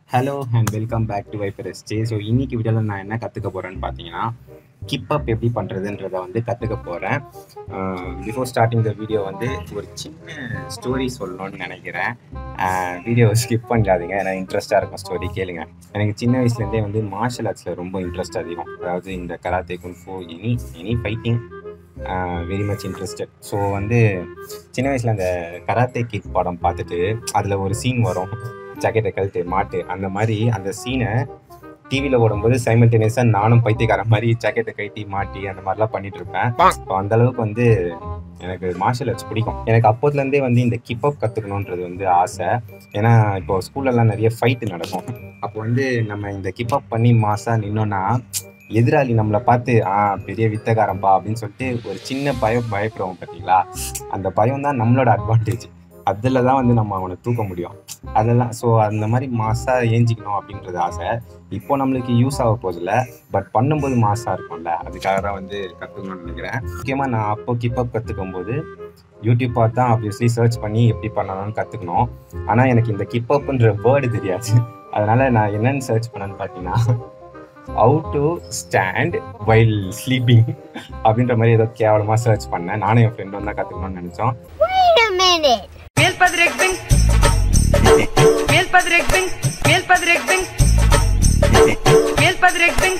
Hello and welcome back to Viper எஸ்டே so இன்னைக்கு வீடியோவில் நான் என்ன கற்றுக்க போகிறேன்னு பார்த்தீங்கன்னா கிப் அப் எப்படி பண்ணுறதுன்றத வந்து கற்றுக்க போகிறேன் பிஃபோர் ஸ்டார்டிங் த வீடியோ வந்து ஒரு சின்ன ஸ்டோரி சொல்லணும்னு நினைக்கிறேன் வீடியோ ஸ்கிப் பண்ணிடாதீங்க ஏன்னா இன்ட்ரெஸ்ட்டாக இருக்கும் ஸ்டோரி கேளுங்க எனக்கு சின்ன வயசுலேருந்தே வந்து மார்ஷல் ஆர்ட்ஸில் ரொம்ப இன்ட்ரெஸ்ட் அதிகம் அதாவது இந்த karate kung fu any any fighting very much interested so வந்து சின்ன வயசில் அந்த கராத்தே கிட் படம் பார்த்துட்டு அதில் ஒரு சீன் வரும் ஜாக்கெட்டை கழட்டு மாட்டு அந்த மாதிரி அந்த சீனை டிவியில் ஓடும்போது சைமல்டேனியஸாக நானும் பைத்தியக்காரன் மாதிரி ஜாக்கெட்டை கட்டி மாட்டி அந்த மாதிரிலாம் பண்ணிட்டு இருப்பேன் ஸோ அந்த அளவுக்கு வந்து எனக்கு மார்ஷல் ஆர்ட்ஸ் பிடிக்கும் எனக்கு அப்போதுலேருந்தே வந்து இந்த கிப் அப் கற்றுக்கணுன்றது வந்து ஆசை ஏன்னா இப்போ ஸ்கூல்லலாம் நிறைய ஃபைட்டு நடக்கும் அப்போ வந்து நம்ம இந்த கிப் அப் பண்ணி மாசாக நின்னோன்னா எதிராளி நம்மளை பார்த்து ஆ பெரிய வித்தகாரம்பா அப்படின்னு சொல்லிட்டு ஒரு சின்ன பயம் பயப்படுவோம் பார்த்தீங்களா அந்த பயம் தான் நம்மளோட அட்வான்டேஜ் அதில் தான் வந்து நம்ம அவனை தூக்க முடியும் அதெல்லாம் ஸோ அந்த மாதிரி மாசாக ஏஞ்சிக்கணும் அப்படின்றது ஆசை இப்போ நம்மளுக்கு யூஸ் ஆக போதில்ல பட் பண்ணும்போது மாசாக இருக்கும்ல அதுக்காக தான் வந்து கற்றுக்கணும்னு நினைக்கிறேன் முக்கியமாக நான் அப்போ கிப்பப் கற்றுக்கும் போது யூடியூப் பார்த்து தான் ஆப்வியஸ்லி சர்ச் பண்ணி எப்படி பண்ணணும்னு கற்றுக்கணும் ஆனால் எனக்கு இந்த கிப்பப்ன்ற வேர்டு தெரியாது அதனால் நான் என்னென்னு சர்ச் பண்ணேன்னு பார்த்தீங்கன்னா how to stand while sleeping அப்படின்ற மாதிரி ஏதோ கேவலமாக சர்ச் பண்ணேன் நானும் என் ஃப்ரெண்டும் தான் கற்றுக்கணும்னு நினச்சோம் Wait a minute. Meel Padrek Singh. Meel Padrek Singh. Meel Padrek Singh. Meel Padrek Singh.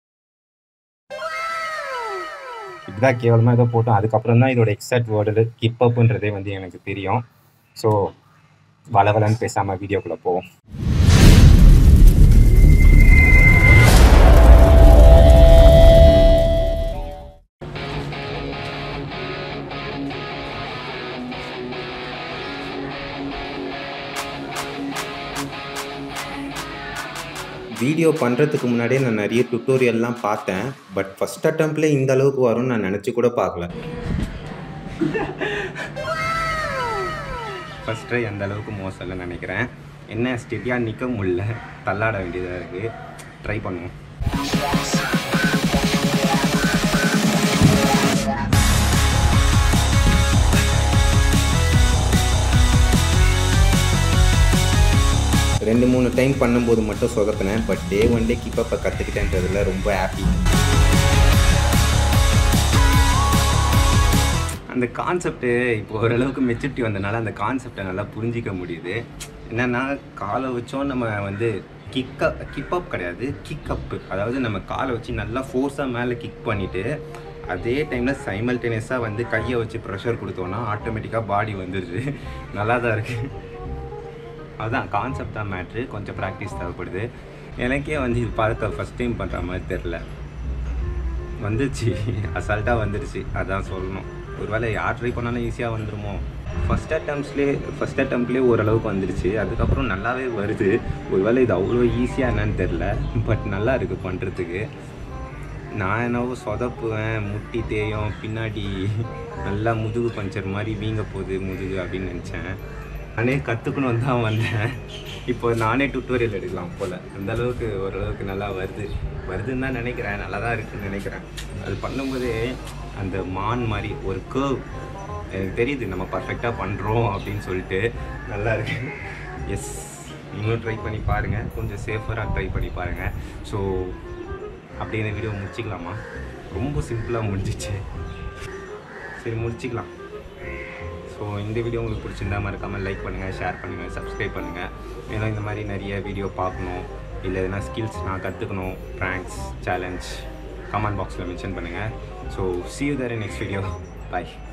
இப்படிதான் கேவலமாக ஏதோ போட்டோம் அதுக்கப்புறம் தான் இதோட எக்ஸாக்ட் வேர்டு கிப் அப்புன்றதே வந்து எனக்கு தெரியும் ஸோ வளவலன்னு பேசாமல் வீடியோக்குள்ளே போவோம் வீடியோ பண்ணுறதுக்கு முன்னாடியே நான் நிறைய டுட்டோரியல்லாம் பார்த்தேன் பட் ஃபஸ்ட் அட்டம்ப்ட்ல இந்த அளவுக்கு வரும்னு நான் நினச்சி கூட பார்க்கல ஃபஸ்ட் ட்ரை அந்த அளவுக்கு மோசம்னு நினைக்கிறேன் என்ன ஸ்டெடியாக நிற்க முடியல தள்ளாட வேண்டியதாக இருக்குது ட்ரை பண்ணுவோம் ரெண்டு மூணு டைம் பண்ணும்போது மட்டும் சொதப்பினேன் but day one day keep அப்போ கற்றுக்கிட்டேன்றதுல ரொம்ப ஹாப்பி அந்த கான்செப்ட்டு இப்போ ஓரளவுக்கு மெச்சூரிட்டி வந்தனால அந்த கான்செப்டை நல்லா புரிஞ்சிக்க முடியுது என்னென்னா காலை வச்சோம் நம்ம வந்து கிக்க கிப் அப் கிடையாது கிக் அப்பு அதாவது நம்ம காலை வச்சு நல்லா ஃபோர்ஸாக மேலே கிக் பண்ணிவிட்டு அதே டைமில் சைமல்டேனியஸாக வந்து கையை வச்சு ப்ரெஷர் கொடுத்தோன்னா ஆட்டோமேட்டிக்காக பாடி வந்துடுது நல்லா தான் இருக்குது அதுதான் கான்செப்ட் தான் மேட்ரு கொஞ்சம் ப்ராக்டிஸ் தேவைப்படுது எனக்கே வந்து இது பார்க்க ஃபஸ்ட் டைம் பண்ணுற மாதிரி தெரில வந்துருச்சு அசால்ட்டாக வந்துருச்சு அதான் சொல்லணும் ஒருவேளை யார் ட்ரை பண்ணாலும் ஈஸியாக வந்துருமோ ஃபஸ்ட் அட்டம்ப்ஸ்லேயே ஃபஸ்ட் அட்டம்ப்ட்லேயே ஓரளவுக்கு வந்துருச்சு அதுக்கப்புறம் நல்லாவே வருது ஒருவேளை இது அவ்வளோ ஈஸியாக என்னன்னு தெரில பட் நல்லா இருக்குது பண்ணுறதுக்கு நான் என்னவோ சொதப்புவேன் முட்டி தேயும் பின்னாடி நல்லா முதுகு பஞ்சர் மாதிரி வீங்க போகுது முதுகு அப்படின்னு நினச்சேன் நானே கற்றுக்கணும் தான் வந்தேன் இப்போ நானே டுட்டோரியல் எடுக்கலாம் போல் அந்த அளவுக்கு ஓரளவுக்கு நல்லா வருது வருதுன்னு தான் நினைக்கிறேன் நல்லா தான் இருக்குன்னு நினைக்கிறேன் அது பண்ணும்போதே அந்த மான் மாதிரி ஒரு கேர்வ் எனக்கு தெரியுது நம்ம பர்ஃபெக்டாக பண்ணுறோம் அப்படின்னு சொல்லிட்டு நல்லா இருக்கு எஸ் நீங்களும் ட்ரை பண்ணி பாருங்கள் கொஞ்சம் சேஃபராக ட்ரை பண்ணி பாருங்கள் ஸோ அப்படியே இந்த வீடியோ முடிச்சிக்கலாமா ரொம்ப சிம்பிளாக முடிஞ்சிச்சு சரி முடிச்சிக்கலாம் ஸோ இந்த வீடியோ உங்களுக்கு பிடிச்சிருந்தா மறக்காமல் லைக் பண்ணுங்கள் ஷேர் பண்ணுங்கள் சப்ஸ்கிரைப் பண்ணுங்கள் மேலும் இந்த மாதிரி நிறைய வீடியோ பார்க்கணும் இல்லை எதனா ஸ்கில்ஸ் நான் கற்றுக்கணும் ப்ராங்க்ஸ் சேலஞ்ச் கமெண்ட் பாக்ஸில் மென்ஷன் பண்ணுங்கள் so see you there in next video bye